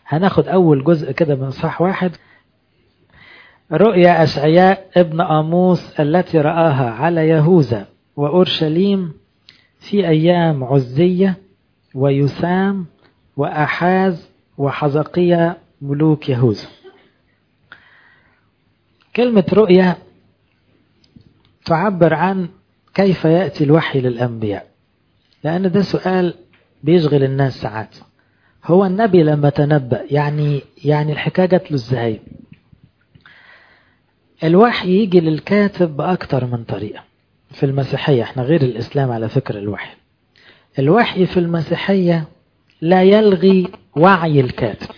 هناخد أول جزء كده من صح واحد رؤيا أشعياء ابن آموس التي رآها على يهوذا وأورشليم في أيام عزية ويسام وأحاز وحزقية ملوك يهوذا كلمة رؤيا تعبر عن كيف يأتي الوحي للأنبياء لأن ده سؤال بيشغل الناس ساعات هو النبي لما تنبأ يعني يعني الحكاية جات له ازاي الوحي يجي للكاتب بأكتر من طريقة في المسيحية احنا غير الإسلام على فكرة الوحي الوحي في المسيحية لا يلغي وعي الكاتب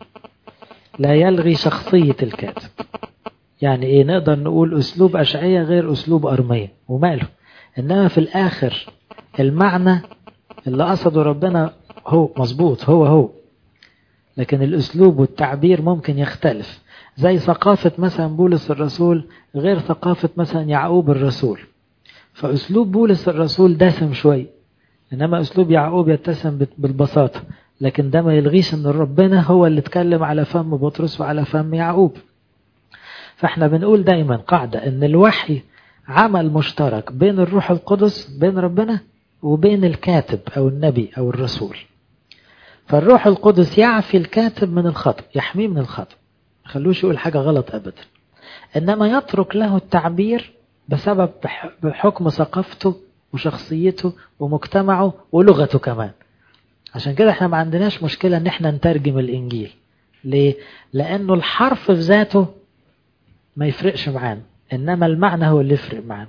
لا يلغي شخصية الكاتب يعني ايه نقدر نقول اسلوب اشعية غير اسلوب ارمية وماله انما في الاخر المعنى اللي قصده ربنا هو مظبوط هو هو لكن الاسلوب والتعبير ممكن يختلف زي ثقافة مثلا بولس الرسول غير ثقافة مثلا يعقوب الرسول فاسلوب بولس الرسول دسم شوي انما اسلوب يعقوب يتسم بالبساطة لكن ده ما يلغيش ان ربنا هو اللي اتكلم على فم بطرس وعلى فم يعقوب فاحنا بنقول دايما قاعدة ان الوحي عمل مشترك بين الروح القدس بين ربنا وبين الكاتب او النبي او الرسول فالروح القدس يعفي الكاتب من الخطأ يحميه من الخطأ خلوش يقول حاجة غلط ابدا انما يترك له التعبير بسبب بحكم ثقافته وشخصيته ومجتمعه ولغته كمان عشان كده احنا ما عندناش مشكلة ان احنا نترجم الانجيل ليه؟ لانه الحرف في ذاته ما يفرقش معانا انما المعنى هو اللي يفرق معانا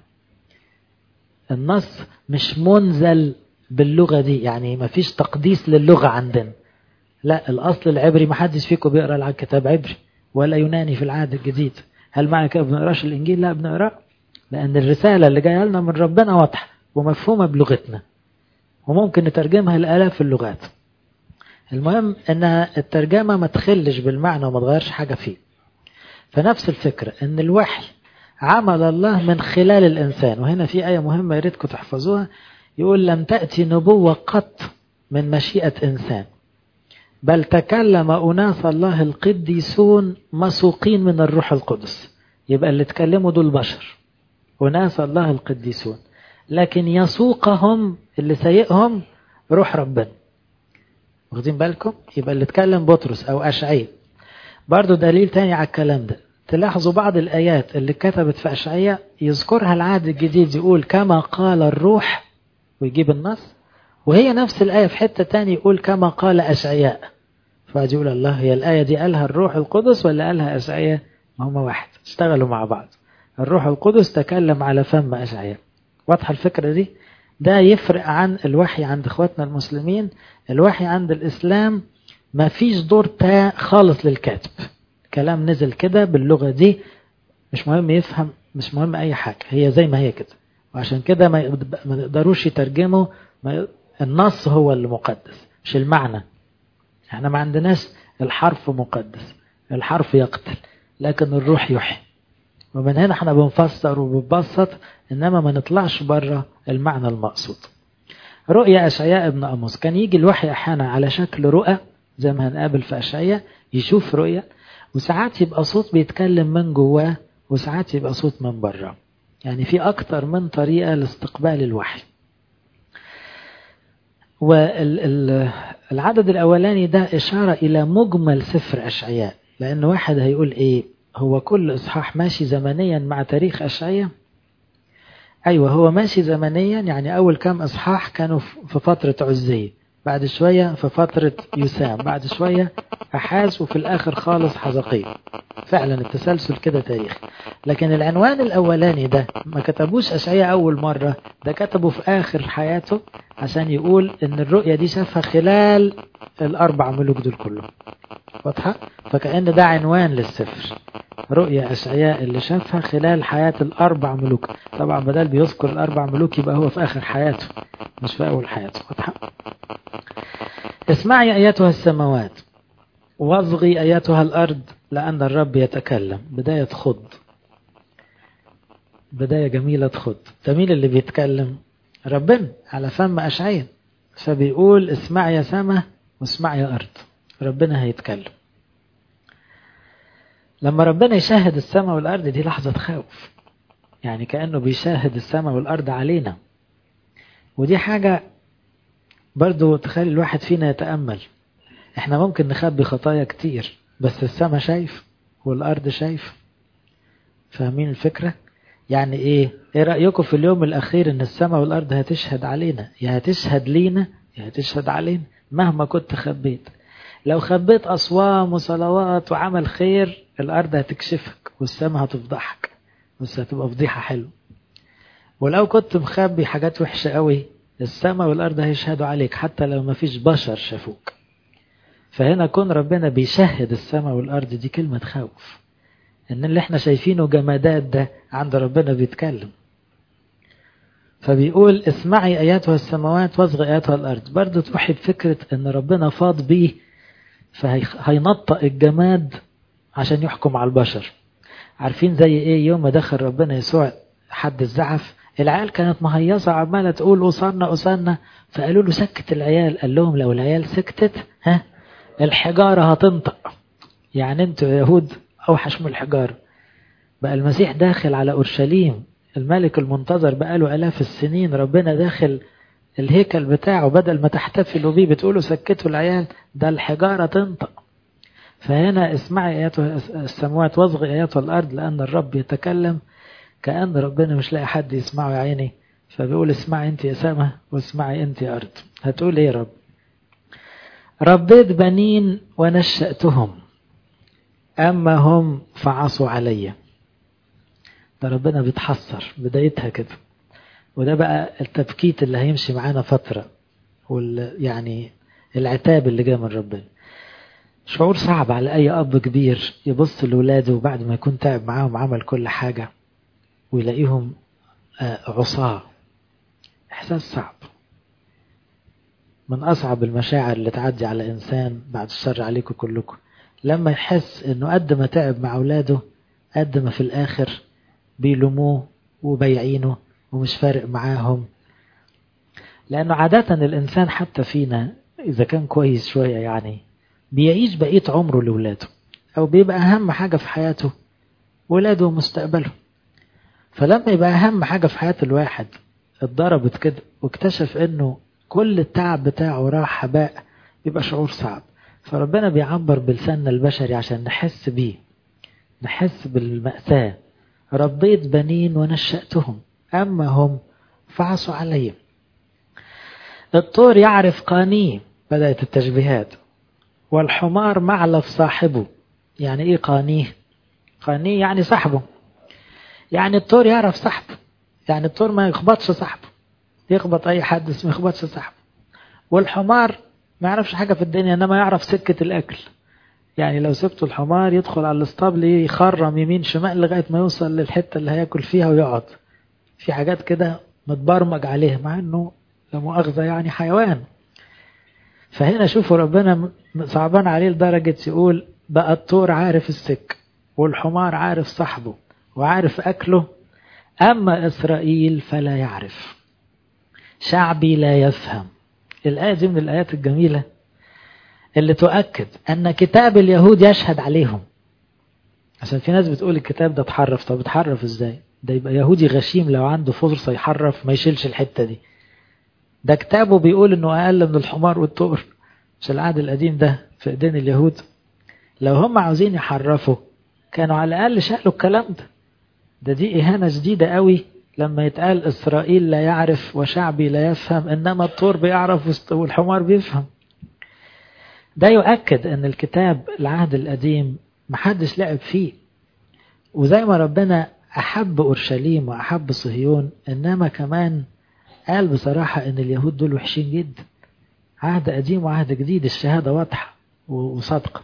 النص مش منزل باللغة دي يعني ما فيش تقديس للغة عندنا لا الاصل العبري ما حدش فيكم بيقرا الكتاب عبري ولا يوناني في العهد الجديد هل معنى كده بنقراش الانجيل لا بنقراه لان الرسالة اللي جايه لنا من ربنا واضحة ومفهومة بلغتنا وممكن نترجمها لآلاف اللغات المهم ان الترجمة ما تخلش بالمعنى وما تغيرش حاجة فيه فنفس الفكرة ان الوحي عمل الله من خلال الانسان وهنا في آية مهمة يريدكم تحفظوها يقول لم تأتي نبوة قط من مشيئة انسان بل تكلم أناس الله القديسون مسوقين من الروح القدس يبقى اللي تكلموا دول بشر أناس الله القديسون لكن يسوقهم اللي سايقهم روح ربنا واخدين بالكم يبقى اللي اتكلم بطرس او اشعياء برضو دليل تاني على الكلام ده تلاحظوا بعض الايات اللي كتبت في اشعياء يذكرها العهد الجديد يقول كما قال الروح ويجيب النص وهي نفس الايه في حته تاني يقول كما قال اشعياء فاجي يقول الله هي الايه دي قالها الروح القدس ولا قالها اشعياء ما هم واحد اشتغلوا مع بعض الروح القدس تكلم على فم اشعياء واضحة الفكرة دي ده يفرق عن الوحي عند اخواتنا المسلمين الوحي عند الاسلام ما فيش دور تا خالص للكاتب كلام نزل كده باللغة دي مش مهم يفهم مش مهم اي حاجة هي زي ما هي كده وعشان كده ما يقدروش يترجموا ما النص هو اللي مقدس مش المعنى احنا ما عندناش الحرف مقدس الحرف يقتل لكن الروح يحيي ومن هنا احنا بنفسر وبنبسط انما ما نطلعش بره المعنى المقصود رؤيا اشعياء ابن اموس كان يجي الوحي احيانا على شكل رؤى زي ما هنقابل في اشعياء يشوف رؤيا وساعات يبقى صوت بيتكلم من جواه وساعات يبقى صوت من بره يعني في اكتر من طريقه لاستقبال الوحي والعدد الاولاني ده اشاره الى مجمل سفر اشعياء لان واحد هيقول ايه هو كل إصحاح ماشي زمنيا مع تاريخ أشعية أيوة هو ماشي زمنيا يعني أول كام إصحاح كانوا في فترة عزية بعد شوية في فترة يسام بعد شوية أحاز وفي الآخر خالص حزقية فعلا التسلسل كده تاريخ لكن العنوان الأولاني ده ما كتبوش أشعية أول مرة ده كتبه في آخر حياته عشان يقول إن الرؤية دي شافها خلال الأربع ملوك دول كلهم واضحة؟ فكأن ده عنوان للسفر رؤية أشعياء اللي شافها خلال حياة الأربع ملوك طبعا بدل بيذكر الأربع ملوك يبقى هو في آخر حياته مش في أول حياته واضحة؟ اسمعي أيتها السماوات واصغي أيتها الأرض لأن الرب يتكلم بداية خض بداية جميلة خض ده مين اللي بيتكلم ربنا على فم أشعياء فبيقول اسمع يا سما واسمع يا أرض ربنا هيتكلم لما ربنا يشاهد السماء والأرض دي لحظة خوف يعني كأنه بيشاهد السماء والأرض علينا ودي حاجة برضو تخلي الواحد فينا يتأمل احنا ممكن نخبي خطايا كتير بس السماء شايف والأرض شايف فاهمين الفكرة يعني ايه ايه رأيكم في اليوم الأخير ان السماء والأرض هتشهد علينا يا هتشهد لينا يا هتشهد علينا مهما كنت خبيت لو خبيت أصوام وصلوات وعمل خير الأرض هتكشفك والسماء هتفضحك بس هتبقى فضيحة حلوة ولو كنت مخبي حاجات وحشة قوي السماء والأرض هيشهدوا عليك حتى لو ما فيش بشر شافوك فهنا كون ربنا بيشهد السماء والأرض دي كلمة خوف إن اللي احنا شايفينه جمادات ده عند ربنا بيتكلم فبيقول اسمعي آياتها السماوات واصغي آياتها الأرض برضه توحي بفكرة إن ربنا فاض بيه فهينطق الجماد عشان يحكم على البشر عارفين زي ايه يوم ما دخل ربنا يسوع حد الزعف العيال كانت مهيصة عمالة تقول أصرنا أصرنا فقالوا له سكت العيال قال لهم لو العيال سكتت ها الحجارة هتنطق يعني انتوا يهود أوحش من الحجارة بقى المسيح داخل على أورشليم الملك المنتظر بقاله آلاف السنين ربنا داخل الهيكل بتاعه بدل ما تحتفلوا بيه بتقولوا سكتوا العيال ده الحجارة تنطق فهنا اسمعي آيات السماوات واصغي آيات الأرض لأن الرب يتكلم كأن ربنا مش لاقي حد يسمعه يا عيني فبيقول اسمعي انت يا سما واسمعي انت يا أرض هتقول ايه يا رب ربيت بنين ونشأتهم أما هم فعصوا علي ده ربنا بيتحسر بدايتها كده وده بقى التبكيت اللي هيمشي معانا فترة وال يعني العتاب اللي جاي من ربنا شعور صعب على أي أب كبير يبص لولاده بعد ما يكون تعب معاهم عمل كل حاجة ويلاقيهم عصاة إحساس صعب من أصعب المشاعر اللي تعدي على إنسان بعد الشر عليكم كلكم لما يحس إنه قد ما تعب مع أولاده قد ما في الآخر بيلوموه وبيعينه ومش فارق معاهم لأنه عادة الإنسان حتى فينا إذا كان كويس شوية يعني بيعيش بقية عمره لولاده أو بيبقى أهم حاجة في حياته ولاده ومستقبله فلما يبقى أهم حاجة في حياة الواحد اتضربت كده واكتشف إنه كل التعب بتاعه راح هباء بيبقى شعور صعب فربنا بيعبر بلساننا البشري عشان نحس بيه نحس بالمأساة ربيت بنين ونشأتهم أما هم فعصوا علي الطور يعرف قانيه بدأت التشبيهات والحمار معلف صاحبه يعني ايه قانيه قانيه يعني صاحبه يعني الطور يعرف صاحبه يعني الطور ما يخبطش صاحبه يخبط اي حد اسمه يخبطش صاحبه والحمار ما يعرفش حاجة في الدنيا انما يعرف سكة الاكل يعني لو سبته الحمار يدخل على الاسطبل يخرم يمين شمال لغاية ما يوصل للحتة اللي هياكل فيها ويقعد في حاجات كده متبرمج عليها مع انه لا مؤاخذة يعني حيوان فهنا شوفوا ربنا صعبان عليه لدرجة يقول بقى الطور عارف السك والحمار عارف صاحبه وعارف أكله أما إسرائيل فلا يعرف شعبي لا يفهم الآية دي من الآيات الجميلة اللي تؤكد أن كتاب اليهود يشهد عليهم عشان في ناس بتقول الكتاب ده اتحرف طب اتحرف ازاي ده يبقى يهودي غشيم لو عنده فرصة يحرف ما يشيلش الحتة دي ده كتابه بيقول انه اقل من الحمار والطور مش العهد القديم ده في ايدين اليهود لو هم عاوزين يحرفوا كانوا على الاقل شالوا الكلام ده ده دي اهانه شديده قوي لما يتقال اسرائيل لا يعرف وشعبي لا يفهم انما الطور بيعرف والحمار بيفهم ده يؤكد ان الكتاب العهد القديم محدش لعب فيه وزي ما ربنا احب اورشليم واحب صهيون انما كمان قال بصراحة ان اليهود دول وحشين جدا عهد قديم وعهد جديد الشهادة واضحة وصادقة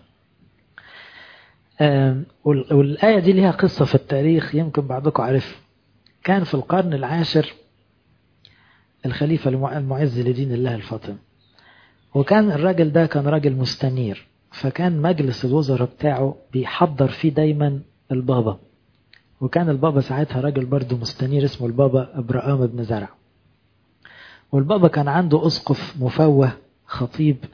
والآية دي ليها قصة في التاريخ يمكن بعضكم عارفها كان في القرن العاشر الخليفة المعز لدين الله الفاطمي وكان الراجل ده كان راجل مستنير فكان مجلس الوزراء بتاعه بيحضر فيه دايما البابا وكان البابا ساعتها راجل برضه مستنير اسمه البابا ابراهام بن زرع والبابا كان عنده أسقف مفوه خطيب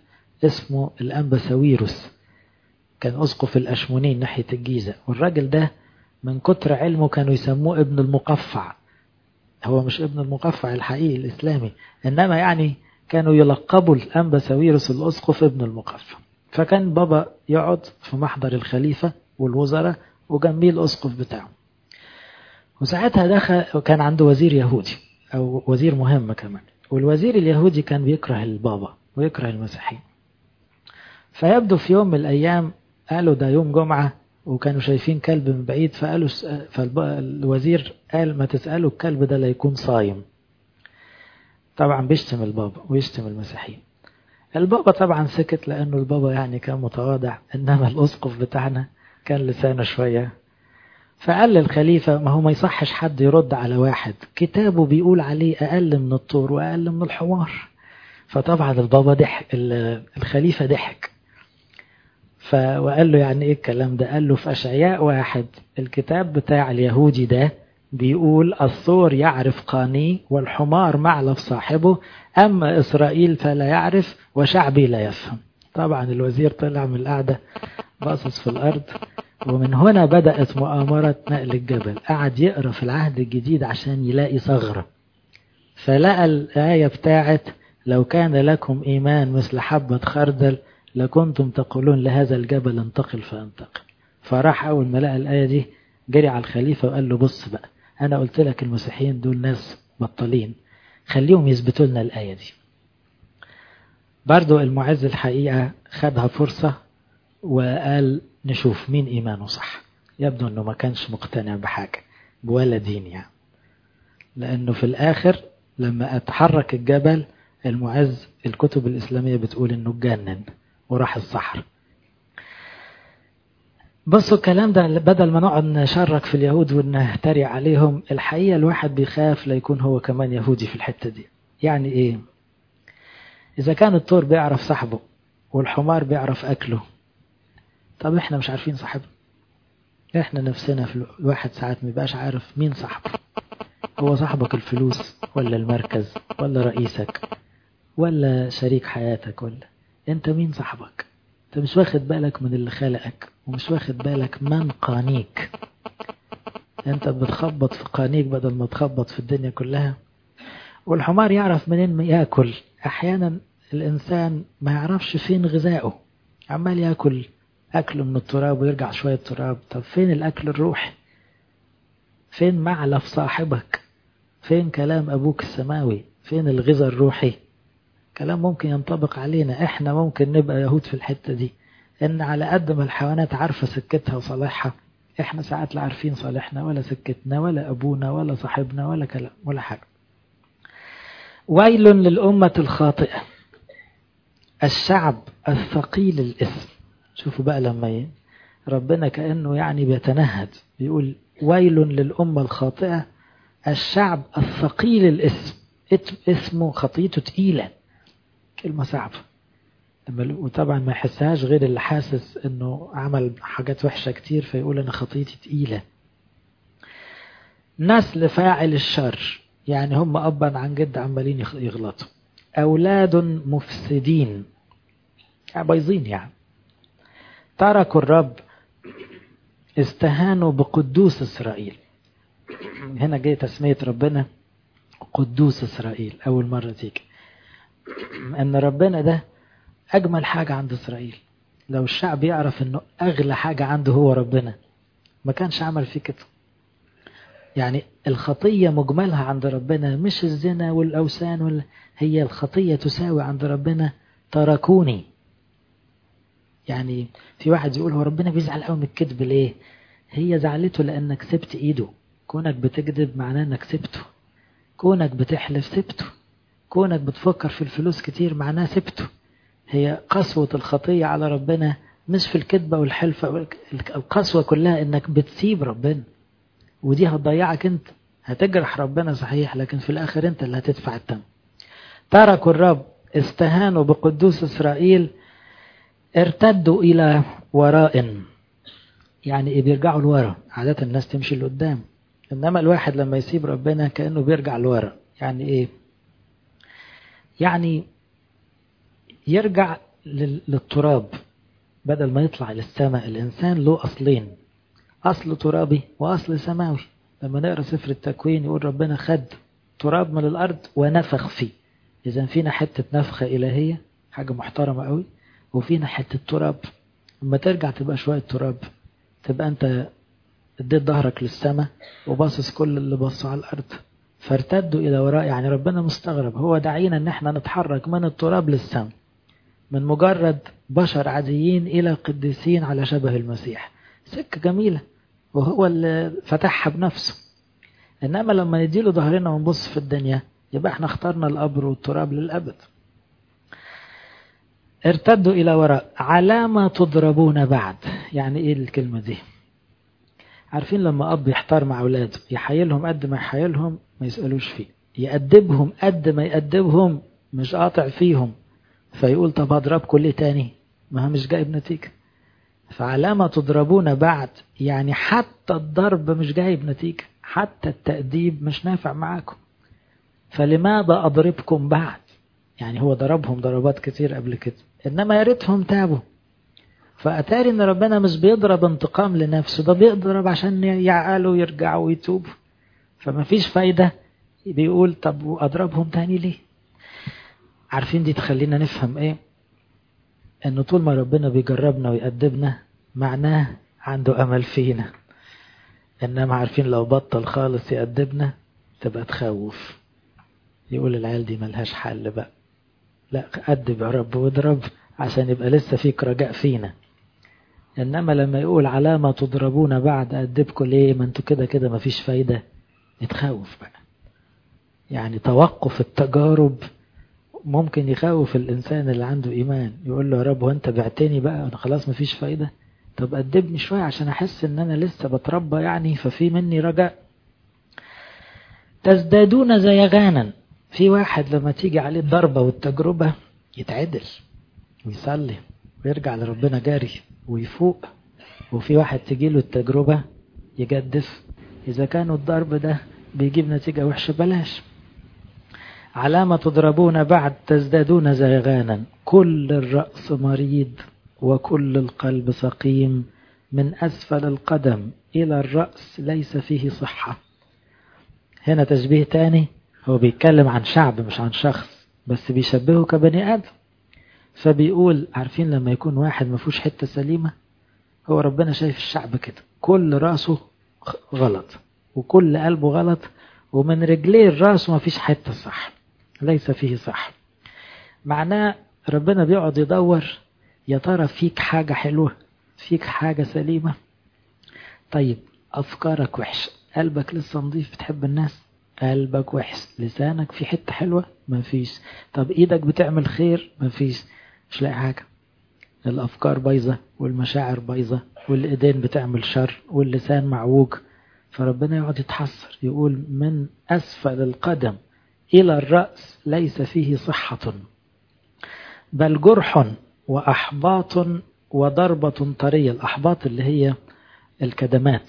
اسمه الأنبا ساويروس كان أسقف الأشمونين ناحية الجيزة والراجل ده من كتر علمه كانوا يسموه ابن المقفع هو مش ابن المقفع الحقيقي الإسلامي إنما يعني كانوا يلقبوا الأنبا ساويروس الأسقف ابن المقفع فكان بابا يقعد في محضر الخليفة والوزراء وجنبيه الأسقف بتاعه وساعتها دخل كان عنده وزير يهودي أو وزير مهم كمان والوزير اليهودي كان بيكره البابا ويكره المسيحيين فيبدو في يوم من الأيام قالوا ده يوم جمعة وكانوا شايفين كلب من بعيد فقالوا فالوزير قال ما تسألوا الكلب ده لا يكون صايم طبعا بيشتم البابا ويشتم المسيحيين البابا طبعا سكت لأنه البابا يعني كان متواضع إنما الأسقف بتاعنا كان لسانه شوية فقال للخليفة ما هو ما يصحش حد يرد على واحد كتابه بيقول عليه أقل من الطور وأقل من الحمار فطبعا البابا ضحك الخليفة ضحك ف وقال له يعني ايه الكلام ده قال له في أشعياء واحد الكتاب بتاع اليهودي ده بيقول الثور يعرف قاني والحمار معلف صاحبه أما إسرائيل فلا يعرف وشعبي لا يفهم طبعا الوزير طلع من القعدة باصص في الأرض ومن هنا بدأت مؤامرة نقل الجبل قعد يقرأ في العهد الجديد عشان يلاقي ثغرة فلقى الآية بتاعت لو كان لكم إيمان مثل حبة خردل لكنتم تقولون لهذا الجبل انتقل فانتقل فراح أول ما لقى الآية دي جري على الخليفة وقال له بص بقى أنا قلت لك المسيحيين دول ناس بطلين خليهم يثبتوا لنا الآية دي برضو المعز الحقيقة خدها فرصة وقال نشوف مين إيمانه صح يبدو أنه ما كانش مقتنع بحاجة بولا دين يعني لأنه في الآخر لما أتحرك الجبل المعز الكتب الإسلامية بتقول أنه اتجنن وراح الصحر بصوا الكلام ده بدل ما نقعد نشرك في اليهود ونهتري عليهم الحقيقة الواحد بيخاف ليكون هو كمان يهودي في الحتة دي يعني ايه إذا كان الطور بيعرف صاحبه والحمار بيعرف أكله طب احنا مش عارفين صاحبه احنا نفسنا في الواحد ساعات ما يبقاش عارف مين صاحبه هو صاحبك الفلوس ولا المركز ولا رئيسك ولا شريك حياتك ولا انت مين صاحبك انت مش واخد بالك من اللي خلقك ومش واخد بالك من قانيك انت بتخبط في قانيك بدل ما تخبط في الدنيا كلها والحمار يعرف منين ما ياكل احيانا الانسان ما يعرفش فين غذائه عمال ياكل اكله من التراب ويرجع شويه تراب طب فين الاكل الروحي فين معلف صاحبك فين كلام ابوك السماوي فين الغذاء الروحي كلام ممكن ينطبق علينا احنا ممكن نبقى يهود في الحتة دي ان على قد ما الحيوانات عارفة سكتها وصالحها احنا ساعات لا عارفين صالحنا ولا سكتنا ولا ابونا ولا صاحبنا ولا كلام ولا حاجة ويل للأمة الخاطئة الشعب الثقيل الاسم شوفوا بقى لما ي... ربنا كأنه يعني بيتنهد بيقول ويل للأمة الخاطئة الشعب الثقيل الاسم اسمه خطيته تقيلة كلمة صعبة وطبعا ما يحسهاش غير اللي حاسس انه عمل حاجات وحشة كتير فيقول انا خطيتي تقيلة نسل فاعل الشر يعني هم ابا عن جد عمالين يغلطوا اولاد مفسدين يعني بايظين يعني تركوا الرب استهانوا بقدوس اسرائيل هنا جاي تسمية ربنا قدوس اسرائيل اول مرة تيجي ان ربنا ده اجمل حاجة عند اسرائيل لو الشعب يعرف انه اغلى حاجة عنده هو ربنا ما كانش عمل فيه كده يعني الخطية مجملها عند ربنا مش الزنا والاوثان ولا هي الخطية تساوي عند ربنا تركوني يعني في واحد يقول هو ربنا بيزعل قوي من الكذب ليه هي زعلته لانك سبت ايده كونك بتكذب معناه انك سبته كونك بتحلف سبته كونك بتفكر في الفلوس كتير معناه سبته هي قسوة الخطية على ربنا مش في الكذبة والحلفة القسوة كلها انك بتسيب ربنا ودي هتضيعك انت هتجرح ربنا صحيح لكن في الاخر انت اللي هتدفع الثمن تركوا الرب استهانوا بقدوس اسرائيل ارتدوا الى وراء يعني ايه بيرجعوا لورا عادة الناس تمشي لقدام انما الواحد لما يسيب ربنا كأنه بيرجع لورا يعني ايه يعني يرجع للتراب بدل ما يطلع للسماء الإنسان له أصلين أصل ترابي وأصل سماوي لما نقرأ سفر التكوين يقول ربنا خد تراب من الأرض ونفخ فيه إذا فينا حتة نفخة إلهية حاجة محترمة قوي وفينا حتة تراب لما ترجع تبقى شوية تراب تبقى أنت اديت ظهرك للسماء وباصص كل اللي بصوا على الأرض فارتدوا إلى وراء يعني ربنا مستغرب هو دعينا إن احنا نتحرك من التراب للسماء من مجرد بشر عاديين إلى قديسين على شبه المسيح سكة جميلة وهو اللي فتحها بنفسه إنما لما نديله ظهرنا ونبص في الدنيا يبقى احنا اخترنا القبر والتراب للأبد ارتدوا إلى وراء علامة تضربون بعد يعني إيه الكلمة دي عارفين لما أب يحتار مع أولاده يحايلهم قد ما يحايلهم ما يسألوش فيه يأدبهم قد ما يأدبهم مش قاطع فيهم فيقول طب هضربكم ليه تاني ما هو مش جايب نتيجة فعلامة تضربون بعد يعني حتى الضرب مش جايب نتيجة حتى التأديب مش نافع معاكم فلماذا أضربكم بعد يعني هو ضربهم ضربات كتير قبل كده إنما يا ريتهم تابوا فأتاري إن ربنا مش بيضرب انتقام لنفسه ده بيضرب عشان يعقلوا ويرجعوا ويتوبوا فما فيش فايدة بيقول طب أضربهم تاني ليه عارفين دي تخلينا نفهم إيه إنه طول ما ربنا بيجربنا ويأدبنا معناه عنده أمل فينا إنما عارفين لو بطل خالص يأدبنا تبقى تخوف يقول العيال دي ملهاش حل بقى لا أدب يا رب واضرب عشان يبقى لسه فيك رجاء فينا إنما لما يقول علامة تضربون بعد أدبكم ليه ما انتوا كده كده مفيش فايدة نتخوف بقى يعني توقف التجارب ممكن يخوف الإنسان اللي عنده إيمان يقول له يا رب وانت بعتني بقى أنا خلاص مفيش فايدة طب أدبني شوية عشان أحس إن أنا لسه بتربى يعني ففي مني رجاء تزدادون زيغانا في واحد لما تيجي عليه الضربة والتجربة يتعدل ويصلي ويرجع لربنا جاري ويفوق وفي واحد تجي له التجربة يجدف إذا كانوا الضرب ده بيجيب نتيجة وحشة بلاش علامة تضربون بعد تزدادون زيغانا كل الرأس مريض وكل القلب سقيم من أسفل القدم إلى الرأس ليس فيه صحة هنا تشبيه تاني هو بيتكلم عن شعب مش عن شخص بس بيشبهه كبني آدم فبيقول عارفين لما يكون واحد ما فيهوش حتة سليمة هو ربنا شايف الشعب كده كل راسه غلط وكل قلبه غلط ومن رجليه الراس ما فيش حتة صح ليس فيه صح معناه ربنا بيقعد يدور يا ترى فيك حاجة حلوة فيك حاجة سليمة طيب أفكارك وحشة قلبك لسه نظيف بتحب الناس قلبك وحش لسانك في حتة حلوة ما فيش طب ايدك بتعمل خير ما فيش مش لاقي حاجة الأفكار بايظة والمشاعر بايظة والإيدين بتعمل شر واللسان معوج فربنا يقعد يتحسر يقول من أسفل القدم إلى الرأس ليس فيه صحة بل جرح وأحباط وضربة طرية الأحباط اللي هي الكدمات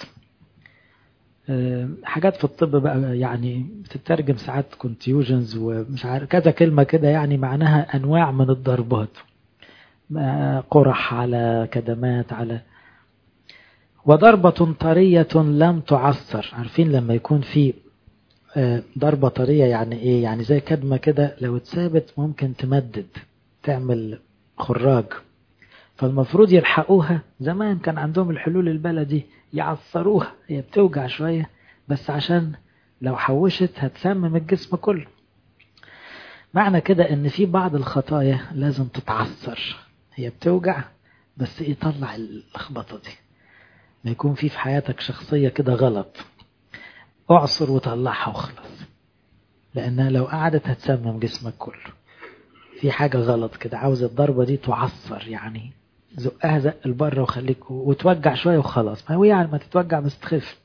حاجات في الطب بقى يعني بتترجم ساعات كونتيوجنز ومش عارف كذا كلمة كده يعني معناها أنواع من الضربات قرح على كدمات على وضربة طرية لم تعصر عارفين لما يكون في ضربة طرية يعني ايه يعني زي كدمة كده لو اتثابت ممكن تمدد تعمل خراج فالمفروض يلحقوها زمان كان عندهم الحلول البلدي يعصروها هي بتوجع شوية بس عشان لو حوشت هتسمم الجسم كله معنى كده ان في بعض الخطايا لازم تتعصر هي بتوجع بس ايه طلع اللخبطة دي ما يكون في في حياتك شخصية كده غلط اعصر وطلعها وخلص لانها لو قعدت هتسمم جسمك كله في حاجة غلط كده عاوز الضربة دي تعصر يعني زقها زق لبره وخليك وتوجع شوية وخلاص ما هو يعني ما تتوجع بس تخف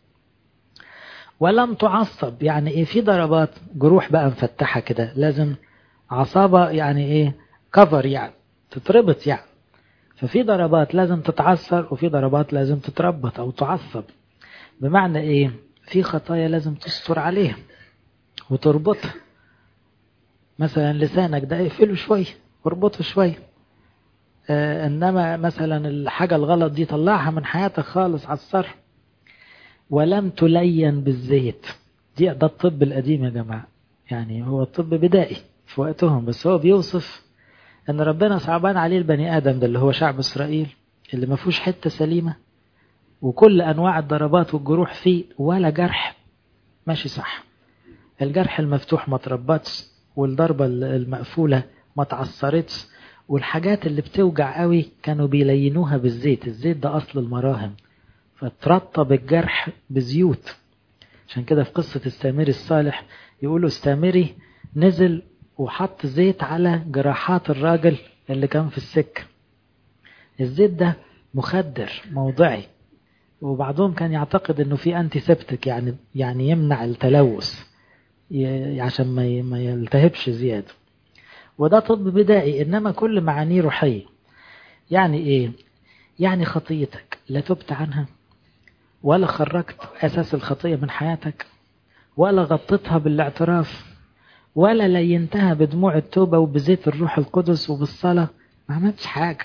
ولم تعصب يعني ايه في ضربات جروح بقى مفتحة كده لازم عصابة يعني ايه كفر يعني تتربط يعني ففي ضربات لازم تتعصر وفي ضربات لازم تتربط او تعصب بمعنى ايه في خطايا لازم تستر عليها وتربطها مثلا لسانك ده اقفله شوية واربطه شوية آه إنما مثلا الحاجة الغلط دي طلعها من حياتك خالص عصرها ولم تلين بالزيت دي ده الطب القديم يا جماعة يعني هو الطب بدائي في وقتهم بس هو بيوصف ان ربنا صعبان عليه البني ادم ده اللي هو شعب اسرائيل اللي ما فيهوش حته سليمه وكل انواع الضربات والجروح فيه ولا جرح ماشي صح الجرح المفتوح ما تربطش والضربه المقفوله ما تعصرتش والحاجات اللي بتوجع قوي كانوا بيلينوها بالزيت الزيت ده اصل المراهم فترطب الجرح بزيوت عشان كده في قصة السامري الصالح يقولوا السامري نزل وحط زيت على جراحات الراجل اللي كان في السكة الزيت ده مخدر موضعي وبعضهم كان يعتقد انه في انتي سبتك يعني يعني يمنع التلوث عشان ما ما يلتهبش زياده وده طب بدائي انما كل معانيه روحيه يعني ايه يعني خطيتك لا تبت عنها ولا خرجت اساس الخطيه من حياتك ولا غطيتها بالاعتراف ولا لينتها بدموع التوبة وبزيت الروح القدس وبالصلاة ما عملتش حاجة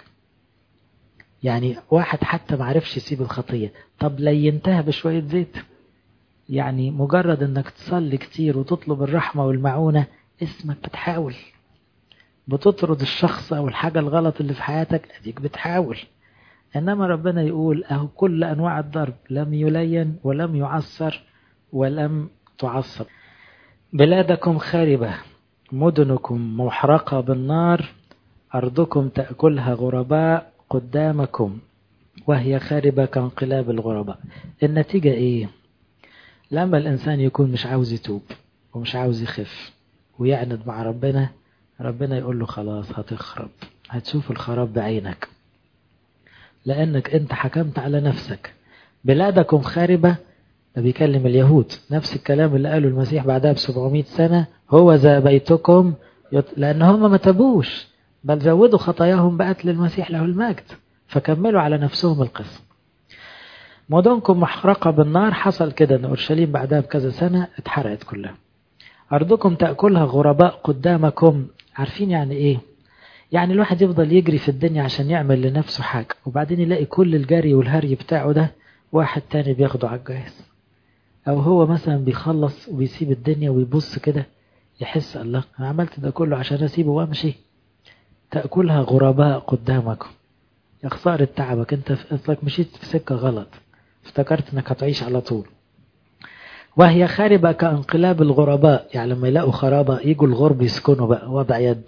يعني واحد حتى ما عرفش يسيب الخطية طب لينتها بشوية زيت يعني مجرد انك تصلي كتير وتطلب الرحمة والمعونة اسمك بتحاول بتطرد الشخص او الحاجة الغلط اللي في حياتك اديك بتحاول انما ربنا يقول اهو كل انواع الضرب لم يلين ولم يعصر ولم تعصب بلادكم خاربة مدنكم محرقة بالنار أرضكم تأكلها غرباء قدامكم وهي خاربة كانقلاب الغرباء النتيجة إيه؟ لما الإنسان يكون مش عاوز يتوب ومش عاوز يخف ويعند مع ربنا ربنا يقول له خلاص هتخرب هتشوف الخراب بعينك لأنك أنت حكمت على نفسك بلادكم خاربة ده بيكلم اليهود نفس الكلام اللي قاله المسيح بعدها ب 700 سنة هو ذا بيتكم يط... لأن هم ما تابوش بل زودوا خطاياهم بقتل المسيح له المجد فكملوا على نفسهم القسم مدنكم محرقة بالنار حصل كده ان اورشليم بعدها بكذا سنة اتحرقت كلها ارضكم تأكلها غرباء قدامكم عارفين يعني ايه يعني الواحد يفضل يجري في الدنيا عشان يعمل لنفسه حاجة وبعدين يلاقي كل الجري والهري بتاعه ده واحد تاني بياخده على الجاهز او هو مثلا بيخلص وبيسيب الدنيا ويبص كده يحس الله انا عملت ده كله عشان اسيبه وامشي تأكلها غرباء قدامكم يا خسارة تعبك انت اصلك مشيت في سكة غلط افتكرت انك هتعيش على طول وهي خاربة كانقلاب الغرباء يعني لما يلاقوا خرابة يجوا الغرب يسكنوا بقى وضع يد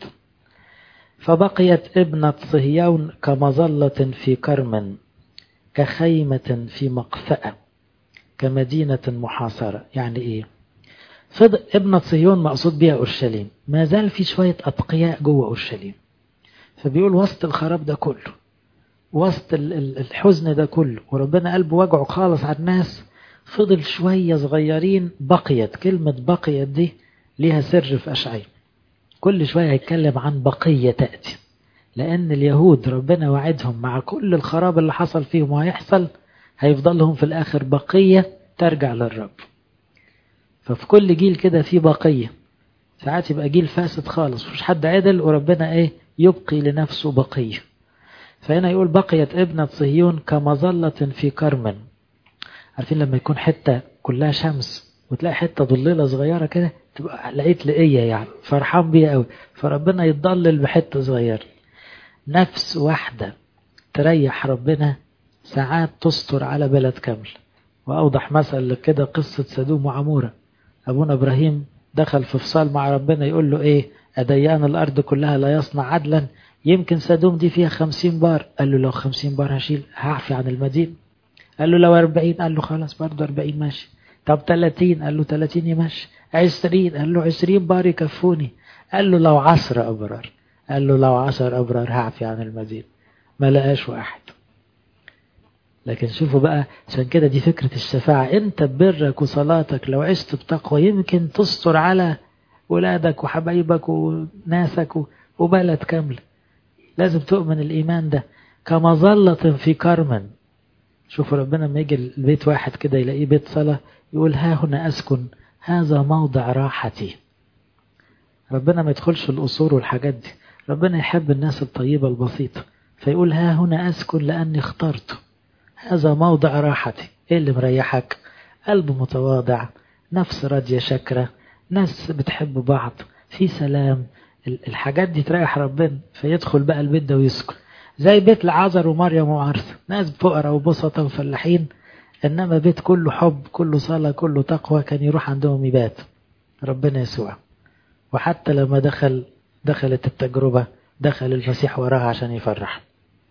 فبقيت ابنة صهيون كمظلة في كرم كخيمة في مقفأة كمدينة محاصرة يعني ايه فضل ابنة صهيون مقصود بها أورشليم ما زال في شوية أتقياء جوه أورشليم فبيقول وسط الخراب ده كله وسط الحزن ده كله وربنا قلبه وجعه خالص على الناس فضل شوية صغيرين بقيت كلمة بقيت دي ليها سر في أشعية كل شوية هيتكلم عن بقية تأتي لأن اليهود ربنا وعدهم مع كل الخراب اللي حصل فيهم وهيحصل هيفضل لهم في الآخر بقية ترجع للرب ففي كل جيل كده في بقية ساعات يبقى جيل فاسد خالص مش حد عدل وربنا ايه يبقي لنفسه بقية فهنا يقول بقيت ابنة صهيون كمظلة في كرم عارفين لما يكون حتة كلها شمس وتلاقي حتة ضليلة صغيرة كده تبقى لقيت لقية يعني فرحان بيها قوي فربنا يتضلل بحتة صغيرة نفس واحدة تريح ربنا ساعات تستر على بلد كامل وأوضح مثل كده قصة سدوم وعمورة أبونا إبراهيم دخل في فصال مع ربنا يقول له إيه أديان الأرض كلها لا يصنع عدلا يمكن سدوم دي فيها خمسين بار قال له لو خمسين بار هشيل هعفي عن المدينة قال له لو أربعين قال له خلاص برضه أربعين ماشي طب تلاتين قال له تلاتين يمشي عشرين قال له عشرين بار يكفوني قال له لو عشر أبرار قال له لو عشر أبرار هعفي عن المدينة ما لقاش واحد لكن شوفوا بقى عشان كده دي فكرة الشفاعة انت ببرك وصلاتك لو عشت بتقوى يمكن تستر على ولادك وحبايبك وناسك وبلد كاملة لازم تؤمن الإيمان ده كمظلة في كرم شوفوا ربنا لما يجي البيت واحد كده يلاقيه بيت صلاة يقول ها هنا أسكن هذا موضع راحتي ربنا ما يدخلش القصور والحاجات دي ربنا يحب الناس الطيبة البسيطة فيقول ها هنا أسكن لأني اخترته هذا موضع راحتي إيه اللي مريحك قلب متواضع نفس راضية شكرة ناس بتحب بعض في سلام الحاجات دي تريح ربنا فيدخل بقى البيت ده ويسكن زي بيت لعازر ومريم وعرسة ناس فقراء وبسطة وفلاحين إنما بيت كله حب كله صلاة كله تقوى كان يروح عندهم يبات ربنا يسوع وحتى لما دخل دخلت التجربة دخل المسيح وراها عشان يفرح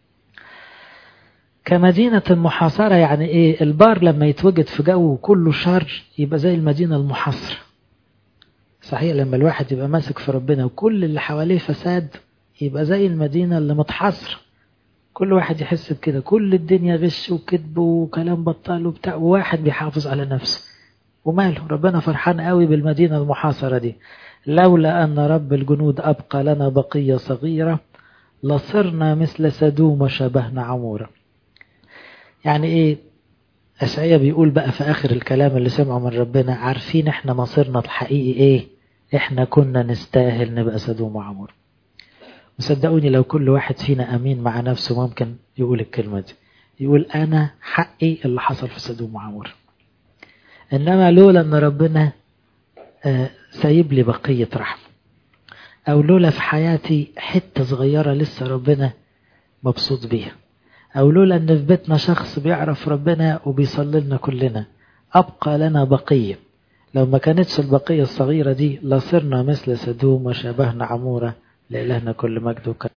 كمدينة محاصرة يعني ايه البار لما يتوجد في جو كله شر يبقى زي المدينة المحاصرة صحيح لما الواحد يبقى ماسك في ربنا وكل اللي حواليه فساد يبقى زي المدينة اللي متحاصرة كل واحد يحس بكده كل الدنيا غش وكذب وكلام بطال وبتاع وواحد بيحافظ على نفسه وماله ربنا فرحان قوي بالمدينة المحاصرة دي لولا أن رب الجنود أبقى لنا بقية صغيرة لصرنا مثل سدوم وشبهنا عمورا يعني إيه أشعية بيقول بقى في آخر الكلام اللي سمعه من ربنا عارفين إحنا مصيرنا الحقيقي إيه إحنا كنا نستاهل نبقى سدوم وعمور وصدقوني لو كل واحد فينا أمين مع نفسه ممكن يقول الكلمة دي يقول أنا حقي اللي حصل في سدوم وعمور إنما لولا أن ربنا آه سايب لي بقية رحمة أو لولا في حياتي حتة صغيرة لسه ربنا مبسوط بيها أو لولا أن في بيتنا شخص بيعرف ربنا وبيصلي لنا كلنا أبقى لنا بقية لو ما كانتش البقية الصغيرة دي لصرنا مثل سدوم وشبهنا عمورة لإلهنا كل مجد وكرم